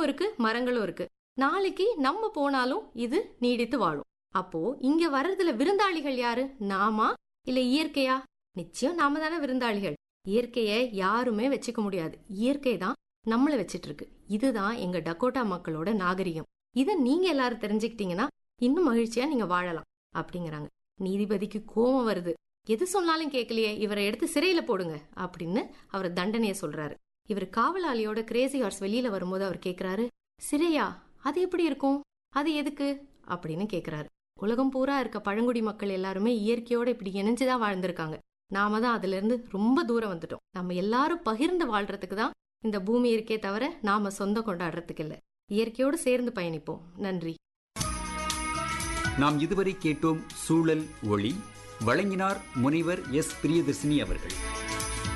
செடியும் இருக்கு மரங்களும் இருக்கு நாளைக்கு நம்ம போனாலும் இது நீடித்து வாழும் அப்போ இங்க வர்றதுல விருந்தாளிகள் யாரு நாமா இல்ல இயற்கையா நிச்சயம் நாம தானே விருந்தாளிகள் இயற்கையை யாருமே வச்சுக்க முடியாது இயற்கை தான் நம்மள வச்சிட்டு இருக்கு இதுதான் எங்க டக்கோட்டா மக்களோட நாகரிகம் இதை நீங்க எல்லாரும் தெரிஞ்சுக்கிட்டீங்கன்னா இன்னும் மகிழ்ச்சியா நீங்க வாழலாம் அப்படிங்கிறாங்க நீதிபதிக்கு கோபம் வருது எது சொன்னாலும் கேட்கலையே இவரை எடுத்து சிறையில போடுங்க அப்படின்னு அவர் தண்டனையை சொல்றாரு இவர் காவலாளியோட கிரேசி ஹார்ஸ் வெளியில வரும்போது அவர் கேக்குறாரு சிறையா அது எப்படி இருக்கும் அது எதுக்கு அப்படின்னு கேக்குறாரு உலகம் பூரா இருக்க பழங்குடி மக்கள் எல்லாருமே இயற்கையோட இப்படி இணைஞ்சுதான் வாழ்ந்திருக்காங்க நாம தான் அதுல இருந்து ரொம்ப தூரம் வந்துட்டோம் நம்ம எல்லாரும் பகிர்ந்து வாழ்றதுக்கு தான் இந்த பூமி இருக்கே தவிர நாம சொந்தம் கொண்டாடுறதுக்கு இல்ல இயற்கையோடு சேர்ந்து பயணிப்போம் நன்றி நாம் இதுவரை கேட்டோம் சூழல் ஒளி வழங்கினார் முனைவர் எஸ் பிரியதர்சினி அவர்கள்